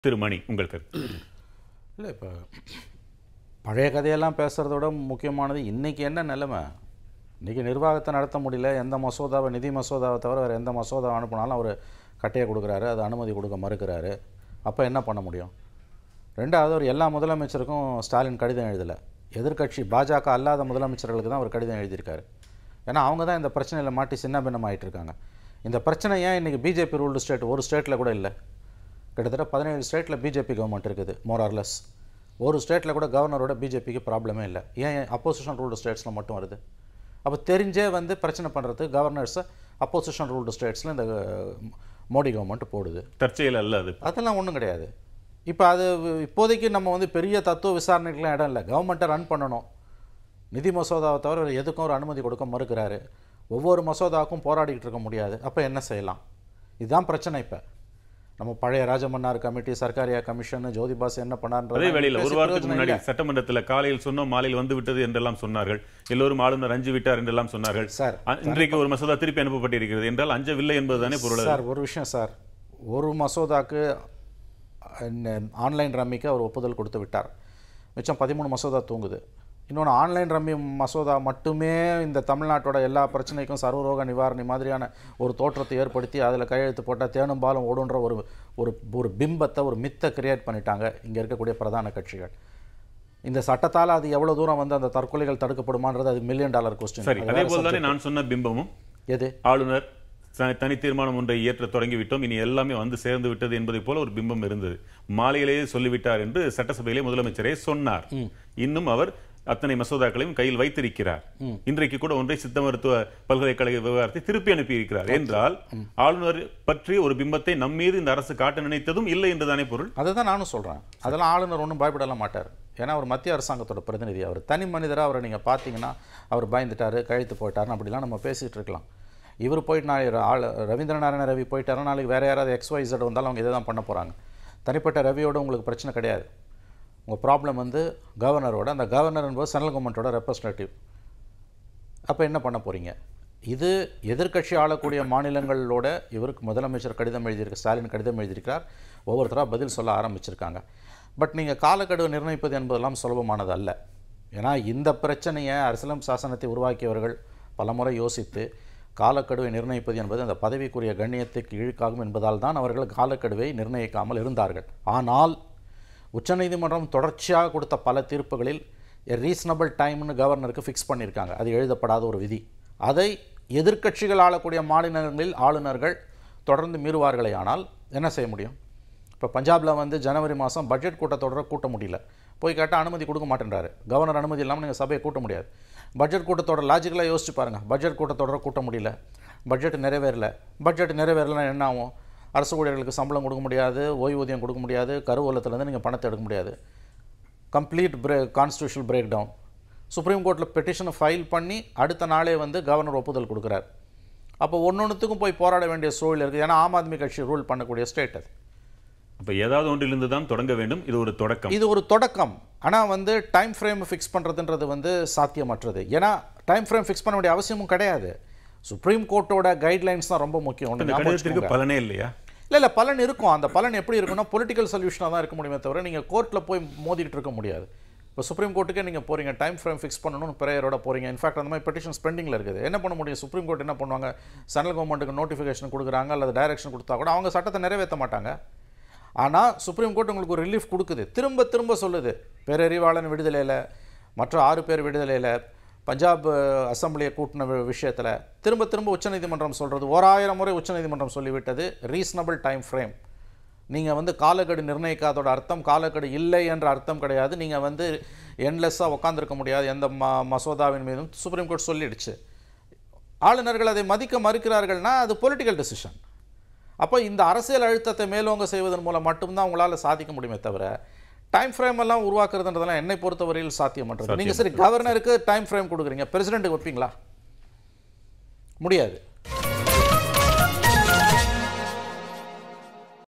திரு மணி உங்கள் கருத்து இல்லை இப்போ பழைய கதையெல்லாம் பேசுகிறத விட முக்கியமானது இன்றைக்கி என்ன நிலைமை இன்றைக்கி நிர்வாகத்தை நடத்த முடியல எந்த மசோதாவை நிதி மசோதாவை தவிர வேறு எந்த மசோதாவை அனுப்புனாலும் அவர் கட்டையை கொடுக்குறாரு அது அனுமதி கொடுக்க மறுக்கிறாரு அப்போ என்ன பண்ண முடியும் ரெண்டாவது ஒரு எல்லா முதலமைச்சருக்கும் ஸ்டாலின் கடிதம் எழுதலை எதிர்க்கட்சி பாஜக அல்லாத முதலமைச்சர்களுக்கு தான் அவர் கடிதம் எழுதியிருக்காரு ஏன்னா அவங்க தான் இந்த பிரச்சனையில் மாட்டி சின்ன பின்னமாயிட்டு இருக்காங்க இந்த பிரச்சனை ஏன் இன்றைக்கி பிஜேபி ரூல்டு ஸ்டேட் ஒரு ஸ்டேட்டில் கூட இல்லை கிட்டத்தட்ட பதினேழு ஸ்டேட்டில் பிஜேபி கவர்மெண்ட் இருக்குது மோரார்லெஸ் ஒரு ஸ்டேட்டில் கூட கவர்னரோட பிஜேபிக்கு ப்ராப்ளமே இல்லை ஏன் அப்போசிஷன் ரூல்டு ஸ்டேட்ஸில் மட்டும் வருது அப்போ தெரிஞ்சே வந்து பிரச்சனை பண்ணுறதுக்கு கவர்னர்ஸை அப்போசிஷன் ரூல்டு ஸ்டேட்ஸில் இந்த அஹ், மோடி கவர்மெண்ட் போடுது தற்செயல் அல்ல அது அதெல்லாம் ஒன்றும் கிடையாது இப்போ அது இப்போதைக்கு நம்ம வந்து பெரிய தத்துவ விசாரணைக்கெலாம் இடம் இல்லை கவர்மெண்ட்டை ரன் பண்ணணும் நிதி மசோதாவை தவிர வேறு எதுக்கும் ஒரு அனுமதி கொடுக்க மறுக்கிறாரு ஒவ்வொரு மசோதாவுக்கும் போராடிக்கிட்டு இருக்க முடியாது அப்போ என்ன செய்யலாம் இதுதான் பிரச்சனை இப்போ நம்ம பழைய ராஜமன்னார் கமிட்டி சர்க்காரியா கமிஷன் ஜோதிபாஸ் என்ன பண்ணார்ன்றது அதே வேளையில் ஒரு பேசி வாரத்துக்கு பிரயோஜனம் முன்னாடி இல்லை. சட்டமன்றத்தில் காலையில் சொன்னோம் மாலையில் வந்து விட்டது என்றெல்லாம் சொன்னார்கள் எல்லோரும் ஆளுநர் அஞ்சு விட்டார் என்றெல்லாம் சொன்னார்கள் சார் அ- இன்றைக்கு ஒரு மசோதா திருப்பி அனுப்பப்பட்டிருக்கிறது என்றால் அஞ்சவில்லை என்பதுதானே பொருள் சார் ஒரு விஷயம் சார் ஒரு மசோதாக்கு ஆன்லைன் ரம்மிக்கு அவர் ஒப்புதல் கொடுத்து விட்டார் மிச்சம் பதிமூணு மசோதா தூங்குது இன்னொன்று ஆன்லைன் ரம்மி மசோதா மட்டுமே இந்த தமிழ்நாட்டோட எல்லா பிரச்சனைக்கும் சர்வரோக நிவாரணி மாதிரியான ஒரு தோற்றத்தை ஏற்படுத்தி அதில் கையெழுத்து போட்டால் தேனும் பாலும் ஓடுன்ற ஒரு ஒரு ஒரு பிம்பத்தை ஒரு மித்தை கிரியேட் பண்ணிட்டாங்க இங்கே இருக்கக்கூடிய பிரதான கட்சிகள் இந்த சட்டத்தால் அது எவ்வளோ தூரம் வந்து அந்த தற்கொலைகள் தடுக்கப்படுமான்றது அது மில்லியன் டாலர் கொஸ்டின் சரி அதே போல் தானே நான் சொன்ன பிம்பமும் எது ஆளுநர் த- தனி தீர்மானம் ஒன்றை இயற்ற தொடங்கி விட்டோம் இனி எல்லாமே வந்து சேர்ந்து விட்டது என்பதை போல ஒரு பிம்பம் இருந்தது மாலையிலேயே சொல்லிவிட்டார் என்று சட்டசபையிலே முதலமைச்சரே சொன்னார் இன்னும் அவர் அத்தனை மசோதாக்களையும் கையில் வைத்திருக்கிறார் இன்றைக்கு கூட ஒன்றை சித்த மருத்துவ பல்கலைக்கழக விவகாரத்தை திருப்பி அனுப்பியிருக்கிறார் என்றால் ஆளுநர் பற்றி ஒரு பிம்பத்தை நம் மீது இந்த அரசு காட்ட நினைத்ததும் இல்லை என்றுதானே பொருள் அதை தான் நானும் சொல்கிறேன் அதெல்லாம் ஆளுநர் ஒன்றும் பயப்படலாம் மாட்டார் ஏன்னா அவர் மத்திய அரசாங்கத்தோட பிரதிநிதி அவர் தனி மனிதராக அவரை நீங்கள் பார்த்தீங்கன்னா அவர் பயந்துட்டார் கழுத்து போயிட்டாருன்னு அப்படிலாம் நம்ம பேசிகிட்டு இருக்கலாம் இவர் போயிட்டு நாளை ஆள் ரவீந்திரநாராயண ரவி போயிட்டாருன்னா நாளைக்கு வேறு யாராவது எக்ஸ் ஒய் Z வந்தாலும் அவங்க இதை தான் பண்ண போகிறாங்க தனிப்பட்ட ரவியோட உங்களுக்கு பிரச்சனை கிடையாது உங்கள் ப்ராப்ளம் வந்து கவர்னரோட அந்த கவர்னர் என்பது சென்ட்ரல் கவர்மெண்ட்டோட ரெப்ரஸன்டேட்டிவ் அப்போ என்ன பண்ண போகிறீங்க இது எதிர்க்கட்சி ஆளக்கூடிய மாநிலங்களோட இவருக்கு முதலமைச்சர் கடிதம் எழுதியிருக்கு ஸ்டாலின் கடிதம் எழுதியிருக்கிறார் ஒவ்வொருத்தராக பதில் சொல்ல ஆரம்பிச்சிருக்காங்க பட் நீங்கள் காலக்கெடுவை நிர்ணயிப்பது என்பதெல்லாம் சுலபமானது அல்ல ஏன்னா இந்த பிரச்சனையை அரசியலம் சாசனத்தை உருவாக்கியவர்கள் பலமுறை யோசித்து காலக்கெடுவை நிர்ணயிப்பது என்பது அந்த பதவிக்குரிய கண்ணியத்துக்கு இழுக்காகும் என்பதால் தான் அவர்கள் காலக்கெடுவை நிர்ணயிக்காமல் இருந்தார்கள் ஆனால் உச்சநீதிமன்றம் தொடர்ச்சியாக கொடுத்த பல தீர்ப்புகளில் எ ரீசனபிள் டைம்னு கவர்னருக்கு ஃபிக்ஸ் பண்ணியிருக்காங்க அது எழுதப்படாத ஒரு விதி அதை எதிர்க்கட்சிகள் ஆளக்கூடிய மாநிலங்களில் ஆளுநர்கள் தொடர்ந்து மீறுவார்களே ஆனால் என்ன செய்ய முடியும் இப்போ பஞ்சாபில் வந்து ஜனவரி மாதம் பட்ஜெட் கூட்டத்தொடரை கூட்ட முடியல போய் கேட்டால் அனுமதி கொடுக்க மாட்டேன்றாரு கவர்னர் அனுமதி இல்லாமல் நீங்கள் சபையை கூட்ட முடியாது பட்ஜெட் கூட்டத்தொடர் லாஜிக்கலாக யோசிச்சு பாருங்கள் பட்ஜெட் கூட்டத்தொடரை கூட்ட முடியல பட்ஜெட் நிறைவேறல பட்ஜெட் நிறைவேறலைன்னா என்ன ஆகும் அரசு ஊழியர்களுக்கு சம்பளம் கொடுக்க முடியாது ஓய்வூதியம் கொடுக்க முடியாது கருவூலத்துலேருந்து நீங்கள் பணத்தை எடுக்க முடியாது கம்ப்ளீட் பிரே கான்ஸ்டியூஷனல் பிரேக் டவுன் சுப்ரீம் கோர்ட்டில் பெட்டிஷனை ஃபைல் பண்ணி அடுத்த நாளே வந்து கவர்னர் ஒப்புதல் கொடுக்குறார் அப்போ ஒன்னொன்றுத்துக்கும் போய் போராட வேண்டிய சூழல் இருக்குது ஏன்னா ஆம் ஆத்மி கட்சி ரூல் பண்ணக்கூடிய ஸ்டேட் அது அப்ப ஏதாவது ஒன்றிலிருந்து தான் தொடங்க வேண்டும் இது ஒரு தொடக்கம் இது ஒரு தொடக்கம் ஆனால் வந்து டைம் ஃப்ரேம் ஃபிக்ஸ் பண்ணுறதுன்றது வந்து சாத்தியமற்றது ஏன்னா டைம் ஃப்ரேம் ஃபிக்ஸ் பண்ண வேண்டிய அவசியமும் கிடையாது சுப்ரீம் கோர்ட்டோட கைட்லைன்ஸ் தான் ரொம்ப முக்கியம் ஒண்ணு இந்த ஞாபகம் கடிதத்திற்கு வச்சுக்கோங்க. பலனே இல்லையா இல்லை இல்லை பலன் இருக்கும் அந்த பலன் எப்படி இருக்குன்னா பொலிட்டிக்கல் சொல்யூஷனாக தான் இருக்க முடியுமே தவிர நீங்கள் கோர்ட்டில் போய் மோதிக்கிட்டு இருக்க முடியாது இப்போ சுப்ரீம் கோர்ட்டுக்கே நீங்கள் போறீங்க டைம் ஃப்ரேம் ஃபிக்ஸ் பண்ணணும்னு பிரேயரோட போறீங்க இன்ஃபேக்ட் அந்த மாதிரி பெட்டிஷன் பெண்டிங்கில் இருக்குது என்ன பண்ண முடியும் சுப்ரீம் கோர்ட் என்ன பண்ணுவாங்க சென்ட்ரல் கவர்மெண்ட்டுக்கு நோட்டிஃபிகேஷன் கொடுக்குறாங்க அல்லது டைரக்ஷன் கொடுத்தா கூட அவங்க சட்டத்தை நிறைவேற்ற மாட்டாங்க ஆனால் சுப்ரீம் கோர்ட் உங்களுக்கு ஒரு ரிலீஃப் கொடுக்குது திரும்ப திரும்ப சொல்லுது பேரறிவாளன் விடுதலையில் மற்ற ஆறு பேர் விடுதலையில் பஞ்சாப் அஹ், அசெம்பிளியை கூட்டின வி- விஷயத்தில் திரும்ப திரும்ப உச்சநீதிமன்றம் சொல்கிறது ஓராயிரம் முறை உச்சநீதிமன்றம் சொல்லிவிட்டது ரீசனபிள் டைம் ஃப்ரேம் நீங்கள் வந்து காலக்கெடு நிர்ணயிக்காதோட அர்த்தம் காலக்கெடு இல்லை என்ற அர்த்தம் கிடையாது நீங்கள் வந்து என்லெஸ்ஸாக உட்காந்துருக்க முடியாது எந்த ம மசோதாவின் மீதும் சுப்ரீம் கோர்ட் சொல்லிடுச்சு ஆளுநர்கள் அதை மதிக்க மறுக்கிறார்கள்னா அது பொலிட்டிக்கல் டெசிஷன் அப்போ இந்த அரசியல் அழுத்தத்தை மேலோங்க செய்வதன் மூலம் மட்டும்தான் உங்களால் சாதிக்க முடியுமே தவிர டைம் ஃப்ரேம் எல்லாம் உருவாக்குறதுன்றதெல்லாம் என்னை பொறுத்தவரையில் சாத்தியமற்றது நீங்கள் சரி கவர்னருக்கு டைம் ஃப்ரேம் கொடுக்குறீங்க பிரசிடென்ட்டுக்கு வைப்பீங்களா முடியாது